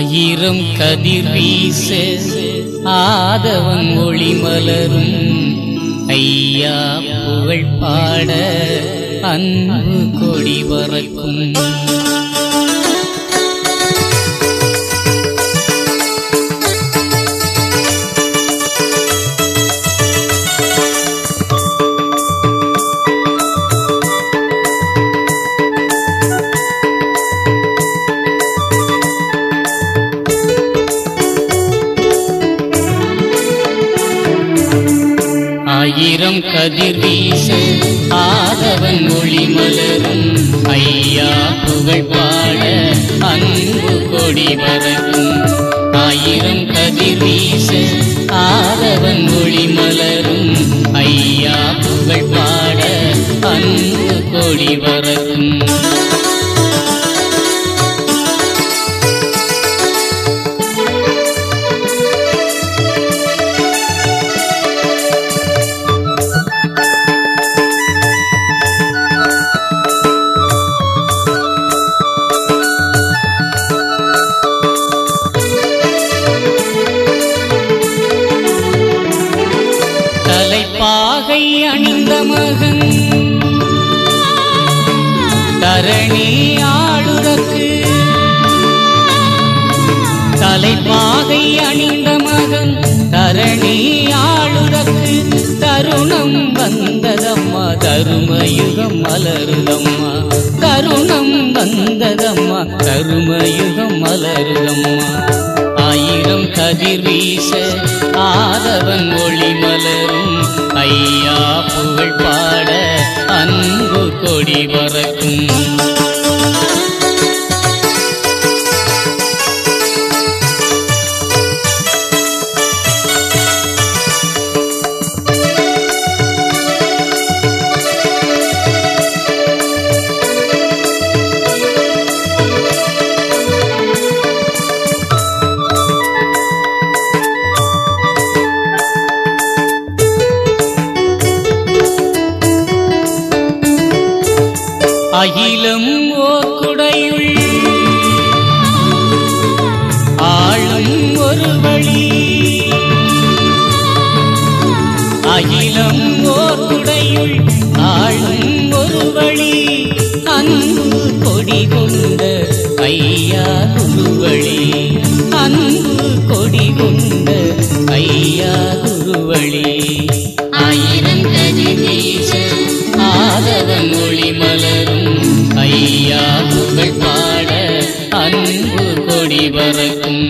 ஆயிரம் கதிர் வீச ஆதவன் ஒளி மலரும் ஐயா புகழ் பாட அன்பு கொடி பறக்கும் ஆயிரம் கதிர் வீச ஆதவன் ஒளி மலரும் ஐயா புகழ் பாட அன்பு கொடி பறக்கும் ஆயிரம் கதிர் வீச ஆதவன் ஒளி மலரும் ஐயா புகழ் பாட அன்பு கொடி பறக்கும் தலைப்பாகை அணிந்த மகன் தரணி ஆளுதற்கு தலைப்பாகை அணிந்த மகன் தரணி ஆளுதற்கு தருணம் வந்ததம்மா தருமயுகம் மலருதம்மா தருணம் வந்ததம்மா தருமயுகம் மலருதம்மா ஆயிரம் கதிர் வீச ஆதவன் ஒளி மலரும் ஐயா புகழ் பாட அன்பு கொடி பறக்கும் அகிலம் ஓர் குடையுள் ஆளும் ஒரு வழி அகிலம் ஓர் குடையுள் ஆளும் ஒரு வழி அன்பு கொடி கொண்ட ஐயா குருவழி அன்பு கொடி கொண்ட ஐயா குருவழி ஆயிரம் கதிர் வீச ஆதவன் ஒளி மலரும் ஐயா புகழ் பாட அன்பு கொடி பறக்கும்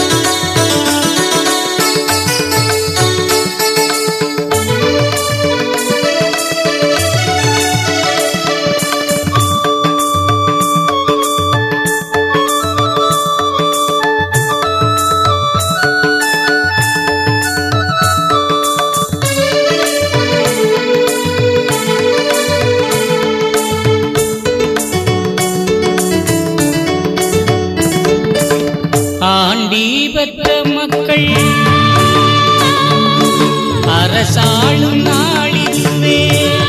ஆண்டி பெற்ற மக்கள் அரசாளும் நாளிலே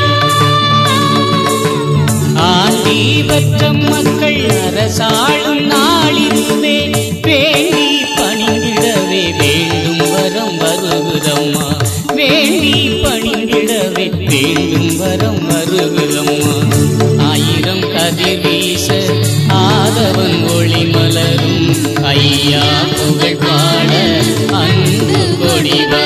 ஆண்டி பெற்ற மக்கள் அரசாளும் நாளிலே வேண்டி பணிந்திடவே வேண்டும் வரம் வருகுதம்மா வேண்டி பணிந்திடவே வேண்டும் வரம் வருகுதம்மா ஆயிரம் கதிர் வீச ஆதவன் ஒளி மலரும் ஐயா புகழ் பாட அன்பு கொடி